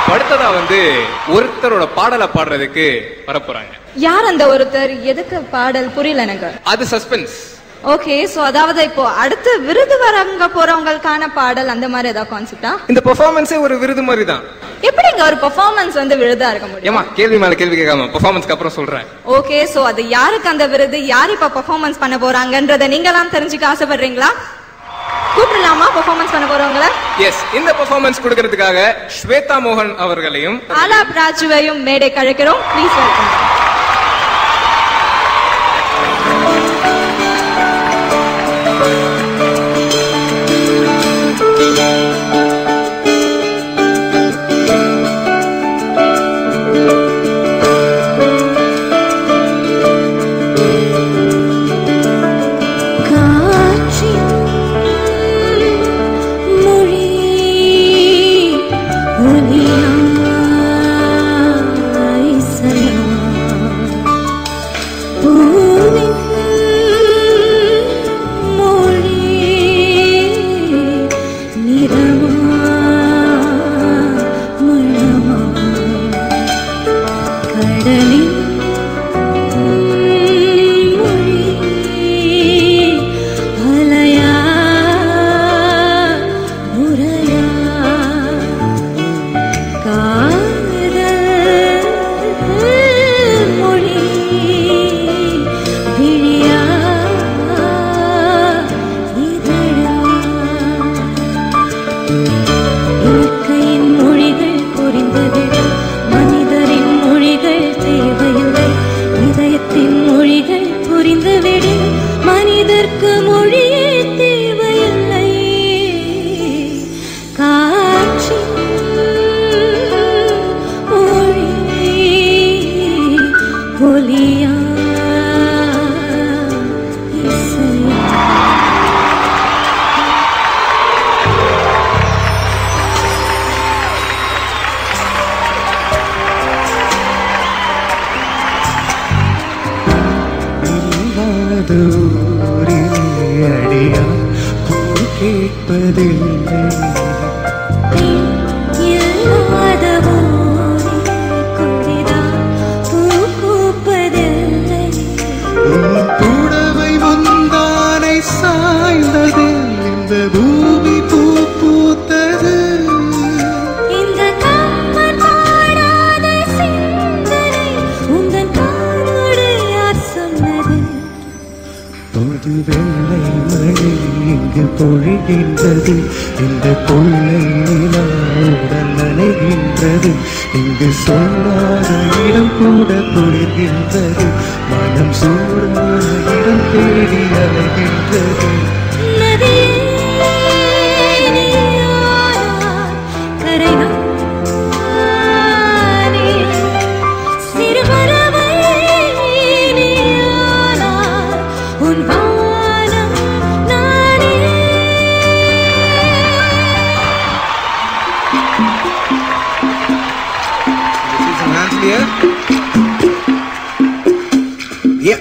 அடுத்ததா வந்து ஒருத்தரோட பாடலை பாடுறதுக்கு வரப்போறாங்க யார் அந்த ஒருத்தர் எதுக்கு பாடல் புரியல எனக்கு அது சஸ்பென்ஸ் ஓகே சோ அதாவது இப்போ அடுத்து விருது வரங்க போறவங்களுக்கான பாடல் அந்த மாதிரி ஏதாவது கான்செப்டா இந்த பெர்ஃபார்மன்ஸே ஒரு விருது மாதிரி தான் எப்படி இங்க ஒரு பெர்ஃபார்மன்ஸ் வந்து விருதா இருக்க முடியும் ஏமா கேள்வி மேல கேள்வி கேட்காம பெர்ஃபார்மன்ஸ்க்கு அப்புறம் சொல்றேன் ஓகே சோ அது யாருக்கு அந்த விருது யார் இப்ப பெர்ஃபார்மன்ஸ் பண்ண போறாங்கன்றத நீங்களாம் தெரிஞ்சுக்க ஆசைப்படுறீங்களா கூப்பிடலாமா பெர்ஃபார்மன்ஸ் பண்ண போறவங்கள எஸ் இந்த பெர்ஃபார்மன்ஸ் கொடுக்கறதுக்காக ஸ்வேதா மோகன் அவர்களையும் ஆலாப் ராஜுவையும் மேடை கழைக்கிறோம் ப்ளீஸ் வெல்கம் காற்றின் மொழி ஒலியாய் சலாம் பூவின் மொழி நிறமா மணமா கடலின் மொழி அலையா உரையா காதல் மொழி விழியா இதழா இயற்கையின் மொழிகள் புரிந்துவிட மனிதரின் மொழிகள் தேவையில்லை இதயத்தின் மொழிகள் புரிந்துவிட மனிதர்க்கு மொழியே தேவையில்லை காற்றின் மொழி ஒலியா இசையா இல்லாதோரிலே அடியா பூ கேட்பதில்லை இல்லாத ஊரில் கொடிதான் பூ பூப்பதில்லை. உன் புடவை முந்தானை சாய்ந்தது இந்த பூமி பூ பூத்தது இந்த கம்பன் பாடாத சிந்தனை உந்தன் காதோடு யார் சொன்னது? பொது வெள்ளை மழை இங்கு பொழிகின்றது இந்த கொள்ளை நிலாவுடன் நனைகின்றது இங்கு சொல்லாத இடம் கூட குளிர்கின்றது மனம் சூடான இடம் தேடி அலைகின்றது நதியே நீயானாய், கரை நானே. சிறுபறவை நீயானாய், உன் வானம் நானே Yeah.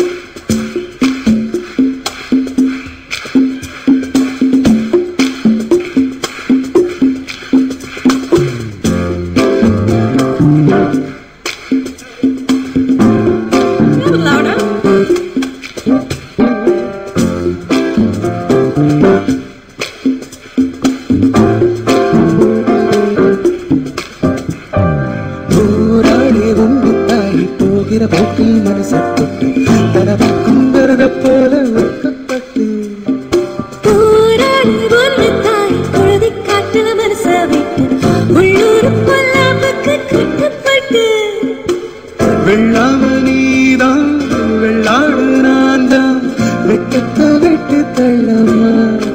போராடி உண்டு தாய் போகிற போக்கில் மனசப்பட்டு தடவைக்கும் வரத போல வெட்கப்பட்டு பூராடி ஒன்று தாய் குழந்தை காட்டுல மனச விட்டு உள்ளூர் பொல்லாப்புக்கு கட்டுப்பட்டு வெள்ளாம நீதான் வெள்ளாடு நான் தான் வெட்டத்தை வெட்டு தள்ளம்மா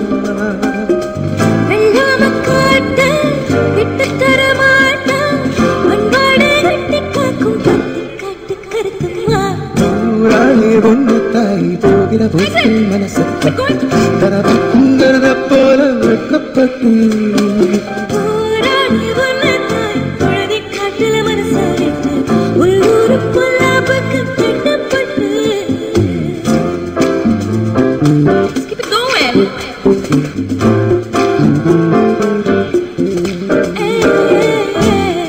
வெள்ளாம காட்ட விட்டு தர மாட்டான் அன்பாடு கட்டி காக்கும் பட்டி காட்டு கருத்துமா போராடி உண்டு தாய் போகிற போக்கில் மனசப்பட்டு தடவைக்கும் வரத போல வெட்கப்பட்டு பூராடி ஒன்று தாய் குழந்தை காட்டுல மனச விட்டு உள்ளூர் பொல்லாப்புக்கு கட்டுப்பட்டு Let's keep it going.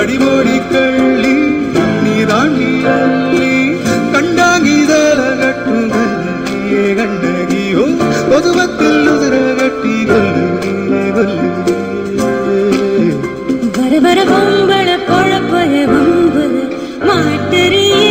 அடிமோடி கள்ளி நீ தாண்டி அள்ளி கண்டாங்கிதர கட்டும் கண்ணகியே கண்ணகியோ பொதுவத்தில் உதிர கட்டி கொல்லுகியே கொல்லுகியே வர வர பொம்பள பொழப்பொழ வம்புல மாட்டறியே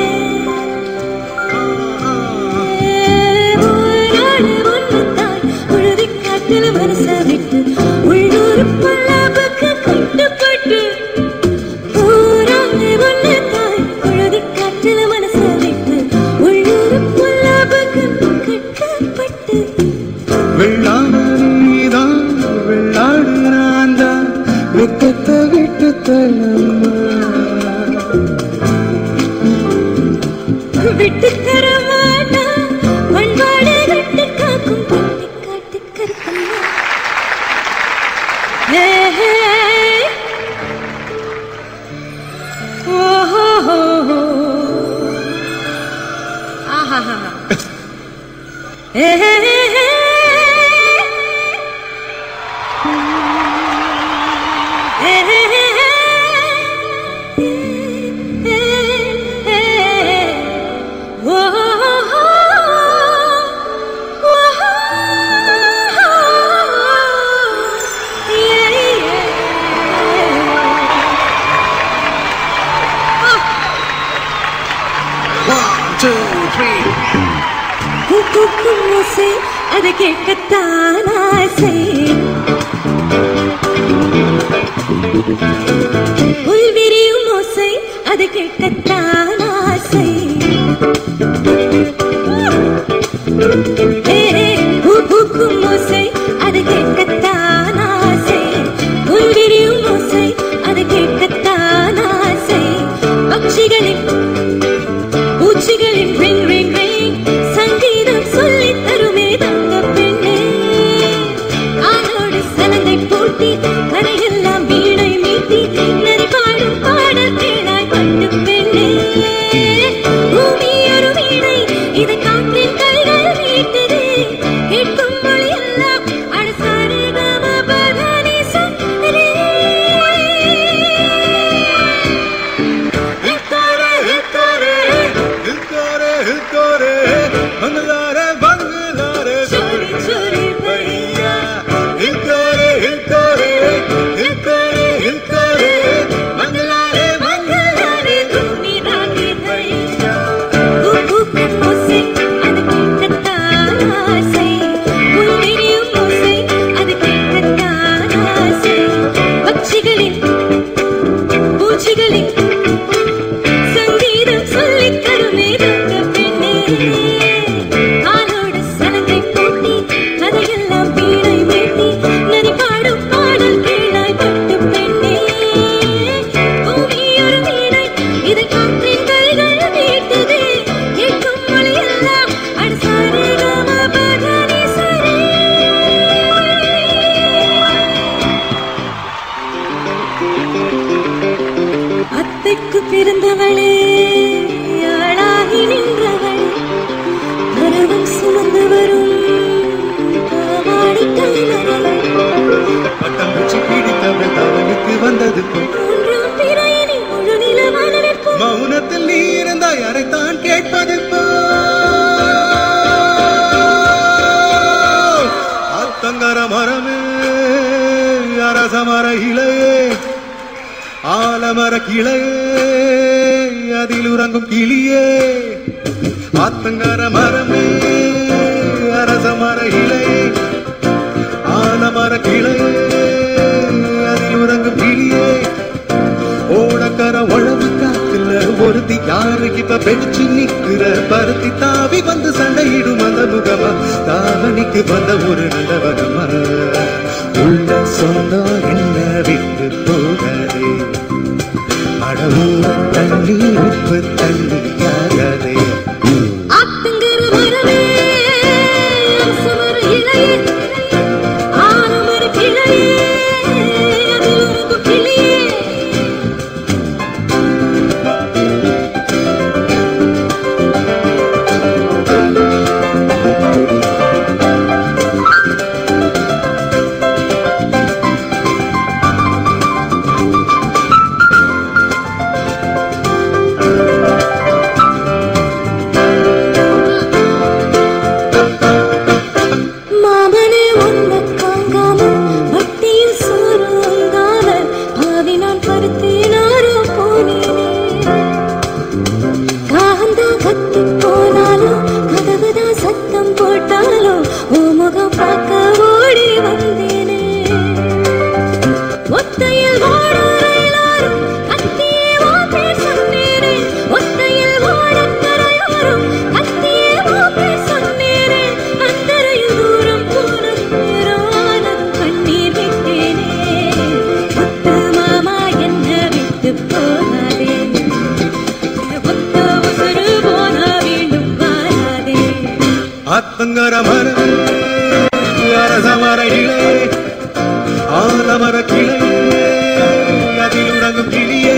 ஊராடு ஒன்றுத்தாய் உழுதி காட்டில் மனச விட்டு உள்ளூர் பொல்லாப்புக்கு கட்டுப்பட்டு ஊராடு ஒன்றுத்தாய் உழுதி காட்டில் மனச விட்டு உள்ளூர் பொல்லாப்புக்கு கட்டுப்பட்டு வெள்ளாமணிதான் வெள்ளாடு நான் தான் வெக்கத்தை விட்டு தள்ளம்மா விட்டு தர மாட்டான் பண்பாடு கட்டு காக்கும் பட்டி காட்டு கருப்பண்ணா ஹே ஹே ஓஹோ ஹோ ஹோ ஆஹா ஹே ஹே ஹே ஹே ஹே ஹே ஹே அது கேட்கத்தான் ஆசை புல்விரியும் ஓசை அது கேட்கத்தான் ஆசை ஏ, பூ பூக்கும் ஓசை அது கேட்கத்தான் ஆசை புல்விரியும் ஓசை அது கேட்கத்தான் ஆசை பட்சிகளின் பூச்சிகளின் ரிங் ரிங் ரிங் சங்கீதம் சொல்லித் தருமே தங்க பெண்ணே ஆளோடு சலங்கை பூட்டி கரையெல்லாம் வீணை மீட்டி நதி பாடும் பாடல் தேனாய் பட்டு பெண்ணே பூமி ஒரு வீணை இதை காற்றின் கைகள் மீட்டதே கேட்கும் மொழி எல்லாம் அடசாரி கம பதனி சரே ஹிக்கோரே ஹிக்கோரே ஹில்காரே ஹில்காரே பங்களாரே பங்களாரே சோரி சோரி பையா ஹில்காரே ஹில்காரே ஹில்காரே ஹில்காரே மங்களாரே மங்களாரே தூமி ராகி தையா பூக்கும் ஓசை அது கேட்கத்தான் ஆசை புல்விரியும் ஓசை அது கேட்கத்தான் ஆசை பட்சிகளின் பூச்சிகளின் சங்கீதம் சொல்லித் தருமே தங்க பெண்ணே ஆளோடு சலங்கை பூட்டி கதையெல்லாம் வீணை மீட்டி நதி பாடும் பாடல் கீழாய் பட்டு பெண்ணே பூமி ஒரு வீணை இதை காற்றின் கைகள் மீட்டதே கேட்கும் மொழி எல்லாம் அடசாரி கம பதனி சரே அத்தைக்கு பிறந்தவளே ஆளாகி நின்றவள் பருவம் சுமந்து வரும் பாவாடை கைமகள் பட்டாம்பூச்சி பிடித்தவள் தவனுக்கு வந்தது போல் மூன்றாம் பிறையினி முழு நிலவான வெப்பம் மௌனத்தில் நீ இருந்தாய் அரைத்தான் கேட்பது போல் ஆத்தங்கர மரமே அரச மர இலையே ஆலமர கிளையே அதில் உறங்கும் கிளியே ஆத்தங்கர மரமே அரச மர இலையே ஆலமர கிளையே அதில் உறங்கும் கிளியே ஓடக்கர உழவு காத்துல ஒருத்தி யாரு இப்ப வெடிச்சு நிக்கிற பருத்தி தாவி வந்து சண்டையிடும் அந்த முகமா தாவணிக்கு வந்த ஒரு நல்லவனமா உள்ள சொந்தம் என்ன விட்டு போகாதே அடவுள்ள தண்ணி உப்பு தண்ணி யாகாதே ஆத்தங்கர மரமே அரசமர இலையே ஆலமர கிளையே அதில் உறங்கும் கிளியே அரசமர இளையே ஆலமர கிளையே அதில் உறங்கும் கிளியே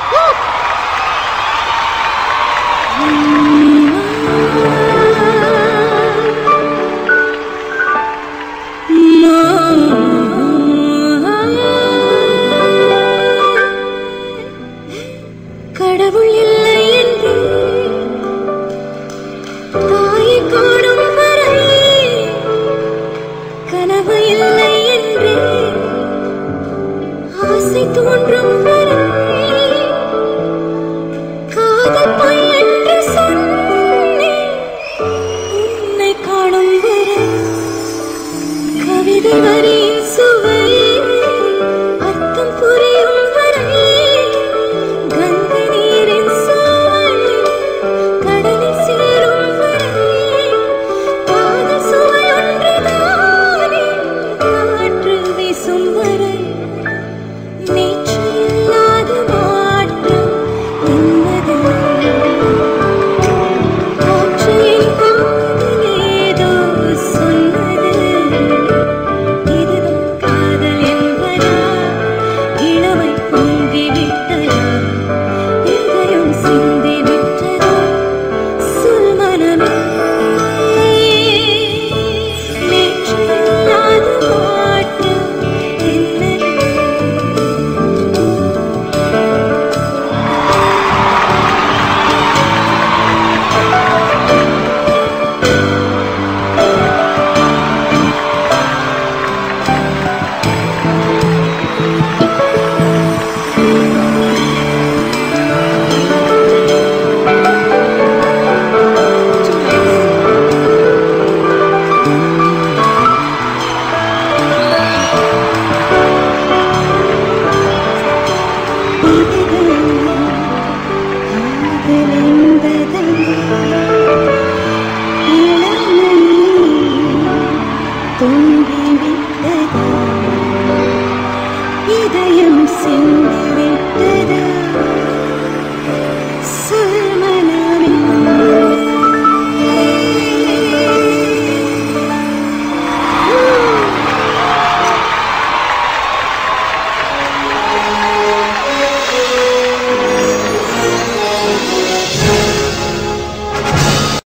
கடவுள் இல்லை என்று தாயை காணும் வரை கனவு இல்லை என்று ஆசை தோன்றும் வரை காதல் பொய் என்று சொன்னேன் உன்னை காணும் வரை கவிதை வரியின் சுவை அர்த்தம் புரியும் வரை கங்கை நீரின் சுவை கடலில் சேரும் வரை காதல் சுவை ஒன்றுதானே காற்று வீசும் வரை நேற்று இல்லாத மாற்றம் என்பதில்லை காற்று என் காதில் ஏதோ சொன்னது இதுதான் காதல் என்பதா இளமை பொங்கி விட்டதா இதயம் சிந்தி விட்டதா சொல் மனமே நேற்று இல்லாத மாற்றம் என்னது இதயம் சிந்தி